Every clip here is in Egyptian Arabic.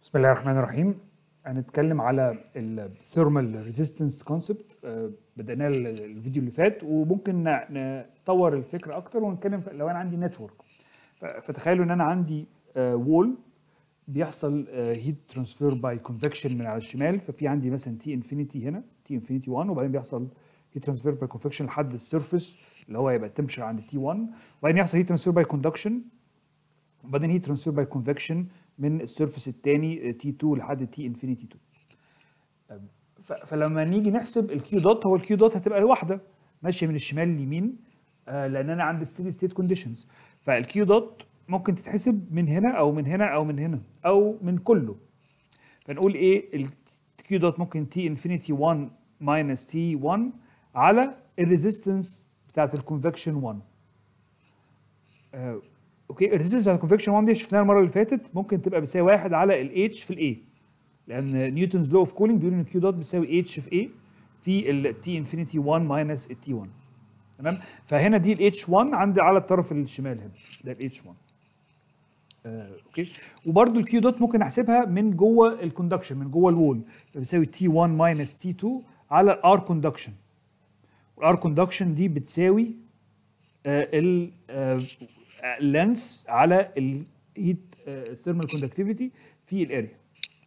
بسم الله الرحمن الرحيم هنتكلم على الثيرمال ريزيستنس كونسبت بدأناه الفيديو اللي فات وممكن ن- نطور الفكره اكتر ونتكلم لو انا عندي نتورك فتخيلوا ان انا عندي وول بيحصل هيت ترانسفير باي كونفكشن من على الشمال ففي عندي مثلا تي انفينيتي هنا تي انفينيتي 1 وبعدين بيحصل هيت ترانسفير باي كونفكشن لحد السيرفيس اللي هو يبقى التمبشر عند تي 1 وبعدين يحصل هيت ترانسفير باي كوندكشن وبعدين هيت ترانسفير باي كونفكشن من السيرفيس الثاني تي 2 لحد تي انفينيتي 2 ف- فلما نيجي نحسب الكيو دوت هو الكيو دوت هتبقى واحده ماشيه من الشمال لليمين آه، لان انا عندي ستيدي ستيت كونديشنز فالكيو دوت ممكن تتحسب من هنا او من هنا او من هنا او من كله فنقول ايه الكيو دوت ممكن تي انفينيتي 1 ماينس تي 1 على الريزيستنس بتاعت الكونفكشن 1 آه، اوكي الريزيستنس بتاعت الكونفكشن 1 دي شفناها المره اللي فاتت ممكن تبقى بتساوي واحد على الاتش في الاي لان نيوتنز لو اوف كولينج بيقول ان كيو دوت بيساوي اتش في اي في التي انفينيتي 1 ماينس التي 1 تمام فهنا دي الاتش 1 عندي على الطرف الشمال هنا ده الاتش 1 آه، اوكي وبرده الكيو دوت ممكن احسبها من جوه الكوندكشن من جوه الوول بيساوي تي 1 ماينس تي 2 على الار كوندكشن والار كوندكشن دي بتساوي ال اللينس على الهيت ثيرمال كوندكتيفيتي في الاريا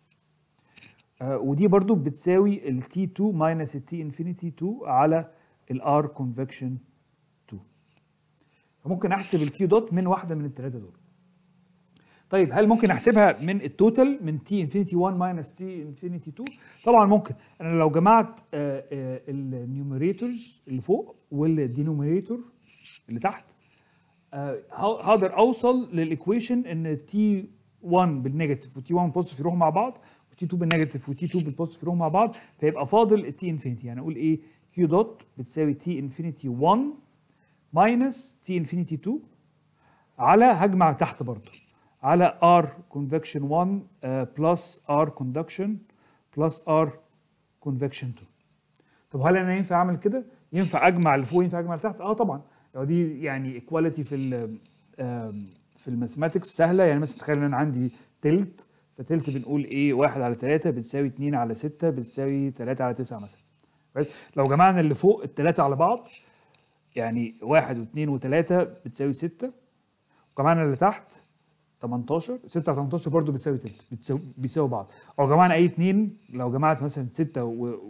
آه، ودي برضو بتساوي ال T2 ماينس ال T انفينيتي 2 على ال R convection 2 فممكن احسب الكيو دوت من واحده من الثلاثه دول طيب هل ممكن احسبها من التوتال من T انفينيتي 1 ماينس T انفينيتي 2 طبعا ممكن انا لو جمعت النيوميريتورز اللي فوق والدينوميريتور اللي تحت آه، هقدر اوصل للايكويشن ان تي 1 بالنيجاتيف وتي 1 بالبوزيتيف يروحوا مع بعض وتي 2 بالنيجاتيف وتي 2 بالبوزيتيف يروحوا مع بعض فيبقى فاضل التي انفينيتي يعني اقول ايه كيو دوت بتساوي تي انفينيتي 1 ماينس تي انفينيتي 2 على هجمع تحت برضه على ار كونفكشن 1 بلس ار كوندكشن بلس ار كونفكشن 2 طب هل انا ينفع اعمل كده؟ ينفع اجمع اللي فوق ينفع اجمع اللي تحت؟ اه طبعا لو دي يعني ايكواليتي في ال في الماثماتكس سهله يعني مثلا تخيل ان انا عندي تلت فتلت بنقول ايه 1 على 3 بتساوي 2 على 6 بتساوي 3 على 9 مثلا كويس لو جمعنا اللي فوق الثلاثه على بعض يعني 1 و2 و3 بتساوي 6 وجمعنا اللي تحت 18 6 على 18 برضه بتساوي تلت بتساوي بيساوي بعض او جمعنا اي اتنين لو جمعت مثلا 6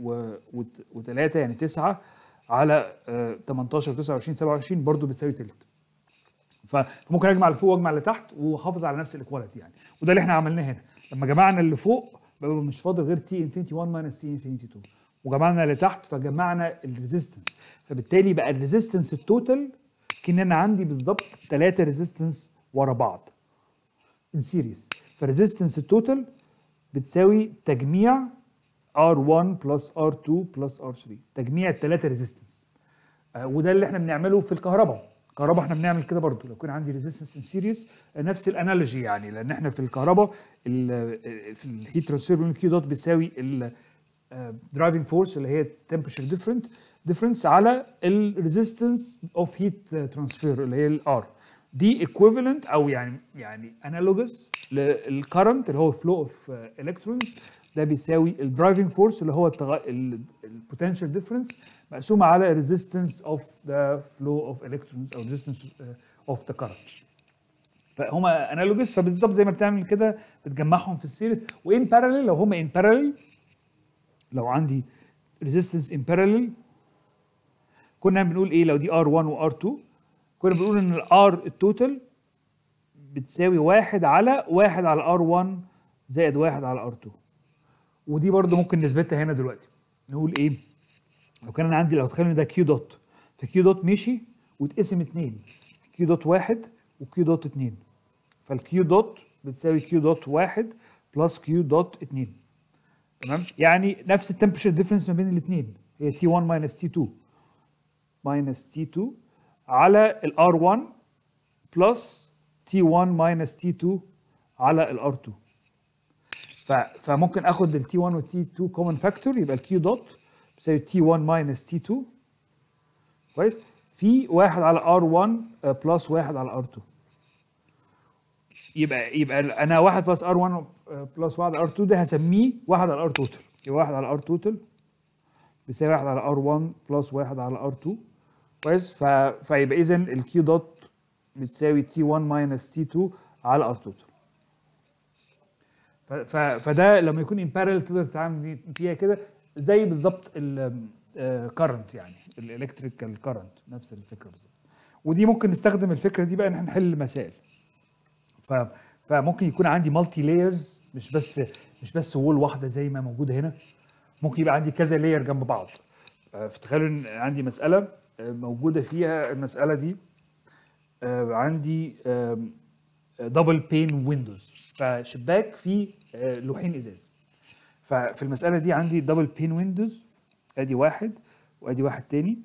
و3 يعني 9 على آه، 18 29 27 برضه بتساوي تلت ف- فممكن اجمع اللي فوق واجمع اللي تحت واحافظ على نفس الايكواليتي يعني وده اللي احنا عملناه هنا لما جمعنا اللي فوق بقى مش فاضل غير تي انفينيتي 1 ماينس تي انفينيتي 2 وجمعنا اللي تحت فجمعنا الريزيستنس فبالتالي بقى الريزيستنس التوتال كان عندي بالظبط ثلاثه ريزيستنس ورا بعض ان سيريز فريزيستنس التوتال بتساوي تجميع R1 بلس R2 بلس R3 تجميع الثلاثه ريزيستنس وده اللي احنا بنعمله في الكهرباء الكهرباء احنا بنعمل كده برضو لو كان عندي ريزيستنس ان سيريز نفس الانالوجي يعني لان احنا في الكهرباء ال- في الهيت ترانسفير بنقول كيو دوت بيساوي الدرايفنج فورس اللي هي temperature different difference على الريزيستنس اوف هيت ترانسفير اللي هي الار دي equivalent او يعني يعني analogous للكرنت اللي هو flow اوف electrons ده بيساوي الدرايفنج فورس اللي هو البوتنشال ديفرنس مقسومه على ريزيستنس اوف ذا فلو اوف الكترونز او ريزيستنس اوف ذا كرنت فهما انالوجس فبالظبط زي ما بتعمل كده بتجمعهم في السيريز وان بارallel لو هما ان parallel لو عندي ريزيستنس ان parallel كنا بنقول ايه لو دي R1 و R2 كنا بنقول ان الار التوتال بتساوي واحد على واحد على R1 زائد واحد على R2 ودي برضو ممكن نثبتها هنا دلوقتي نقول ايه لو كان انا عندي لو تخيلوا ان ده كيو دوت فكيو دوت مشي واتقسم اتنين كيو دوت واحد وكيو دوت اتنين فالكيو دوت بتساوي كيو دوت واحد بلس كيو دوت اتنين تمام يعني نفس التمبريتشر ديفرنس ما بين الاثنين هي تي 1 ماينس تي 2 ماينس تي 2 على الار 1 بلس تي 1 ماينس تي 2 على الار 2 ف- فممكن اخد التي 1 والتي 2 كومن فاكتور يبقى الكيو دوت بيساوي تي 1 ماينس تي 2 كويس في واحد على ار 1 بلس واحد على ار 2 يبقى يبقى انا 1 بلس ار 1 بلس 1 ار 2 ده هسميه 1 على ار توتال يبقى 1 على ار توتال بيساوي 1 على ار 1 بلس 1 على ار 2 كويس ف... فيبقى اذا الكيو دوت بتساوي تي 1 ماينس تي 2 على ار توتال ف... ف... فده لما يكون ان بارل تقدر تتعامل فيها كده زي بالظبط الكرنت يعني الالكتريكال كرنت نفس الفكره بالظبط ودي ممكن نستخدم الفكره دي بقى ان احنا نحل مسائل ف... فممكن يكون عندي مالتي لايرز مش بس مش بس وول واحده زي ما موجوده هنا ممكن يبقى عندي كذا لاير جنب بعض آه، فتخيلوا ان عندي مساله آه، موجوده فيها المساله دي آه، عندي دبل بين ويندوز فشباك فيه آه، لوحين ازاز ففي المساله دي عندي دبل بين ويندوز ادي واحد وادي واحد تاني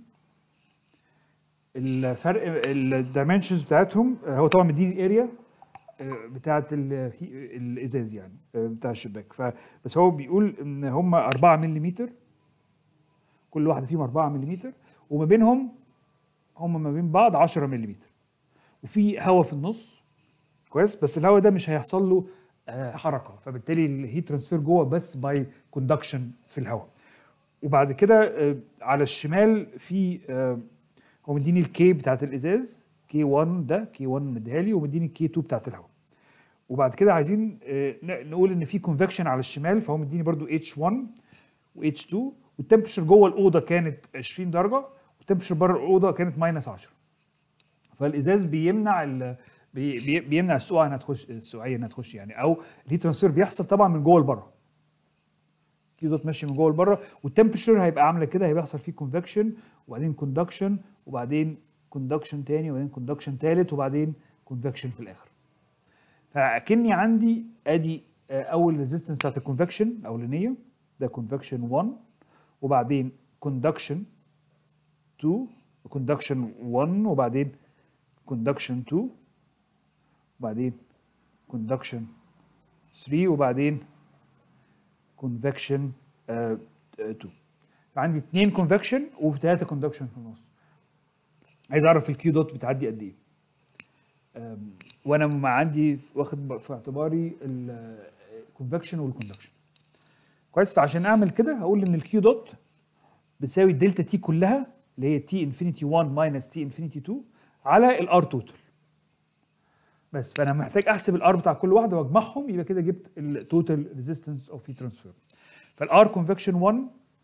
الفرق الدايمنشنز بتاعتهم آه، هو طبعا مديني الاريا بتاعه ال- الازاز يعني آه، بتاع الشباك ف- بس هو بيقول ان هم 4 ملم كل واحده فيهم 4 ملم وما بينهم هم ما بين بعض 10 ملم وفي هواء في النص كويس بس الهواء ده مش هيحصل له آه، حركه فبالتالي الهيت ترانسفير جوه بس باي كوندكشن في الهواء وبعد كده آه، على الشمال في آه، هو مديني الكي بتاعت الازاز كي 1 ده كي 1 مديها لي ومديني الكي 2 بتاعت الهواء وبعد كده عايزين آه، ن- نقول ان في كونفكشن على الشمال فهو مديني برضو اتش 1 واتش 2 والتمبشر جوه الاوضه كانت 20 درجه والتمبشر بره الاوضه كانت ماينس 10 فالازاز بيمنع ال بي بي بيمنع السقوعه انها تخش السقوعيه انها تخش يعني او الهيت ترانسفير بيحصل طبعا من جوه لبره كي دوت ماشي من جوه لبره والتمبشر هيبقى عامله كده هيبقى يحصل فيه كونفكشن وبعدين كوندكشن وبعدين كوندكشن تاني وبعدين كوندكشن تالت وبعدين كونفكشن في الاخر فاكني عندي ادي آه، اول ريزيستنس بتاعت الكونفكشن الاولانيه ده كونفكشن 1 وبعدين كوندكشن 2 كوندكشن 1 وبعدين كوندكشن 2 وبعدين كوندكشن 3 وبعدين كونفكشن 2 فعندي اثنين كونفكشن وثلاثه كوندكشن في النص عايز اعرف الكيو دوت بتعدي قد ايه أم، وانا ما عندي واخد ب- في اعتباري الكونفكشن والكوندكشن كويس فعشان اعمل كده هقول ان الكيو دوت بتساوي الدلتا تي كلها اللي هي تي انفينيتي 1 ماينس تي انفينيتي 2 على الار توتال بس فانا محتاج احسب الار بتاع كل واحده واجمعهم يبقى كده جبت التوتال ريزيستنس اوف هيت ترانسفير فالار كونفكشن 1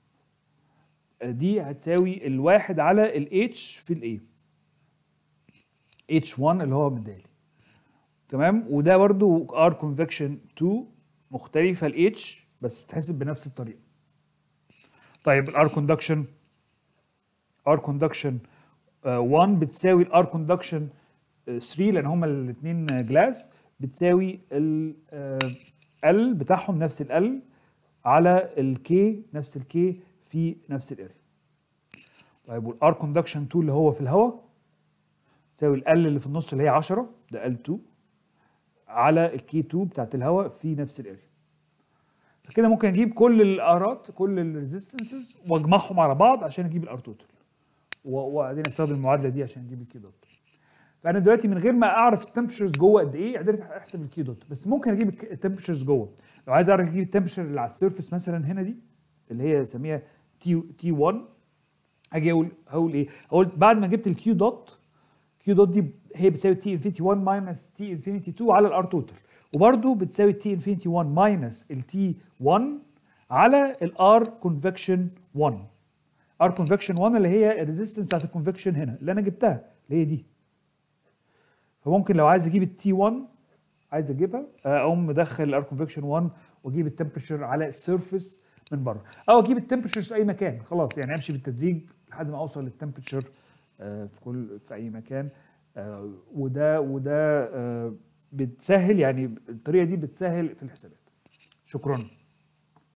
دي هتساوي الواحد على الاتش في الاي اتش 1 اللي هو مدالي تمام وده برضو ار كونفكشن 2 مختلفه الاتش بس بتحسب بنفس الطريقه طيب الار كوندكشن ار كوندكشن 1 بتساوي الار كوندكشن 3 لان هما الاثنين جلاس بتساوي ال ال بتاعهم نفس ال على الكي نفس الكي في نفس الاريا طيب والار كوندكشن 2 اللي هو في الهواء تساوي ال اللي في النص اللي هي 10 ده ال 2 على الكي 2 بتاعت الهواء في نفس الاريا فكده ممكن اجيب كل الارات كل الريزيستنسز واجمعهم على بعض عشان اجيب الار توتال وبعدين استخدم المعادله دي عشان اجيب الكي دوت فانا دلوقتي من غير ما اعرف التمبشرز جوه قد ايه قدرت احسب الكي دوت بس ممكن اجيب التمبشرز جوه لو عايز اعرف اجيب التمبشر اللي على السيرفيس مثلا هنا دي اللي هي سميها تي تي 1 اجي اقول هقول ايه؟ اقول بعد ما جبت الكيو دوت كيو دوت دي هي بتساوي تي انفينيتي 1 ماينس تي انفينيتي 2 على الار توتال وبرده بتساوي تي انفينيتي 1 ماينس التي 1 على الار كونفكشن 1 ار كونفكشن 1 اللي هي الريزيستنس بتاعت الكونفكشن هنا اللي انا جبتها اللي هي دي فممكن لو عايز اجيب التي 1 عايز اجيبها اقوم مدخل الار كونفكشن 1 واجيب التمبريتشر على السيرفيس من بره او اجيب التمبريتشر في اي مكان خلاص يعني امشي بالتدريج لحد ما اوصل للتمبريتشر في كل في اي مكان آه، وده وده آه، بتسهل يعني الطريقه دي بتسهل في الحسابات شكرا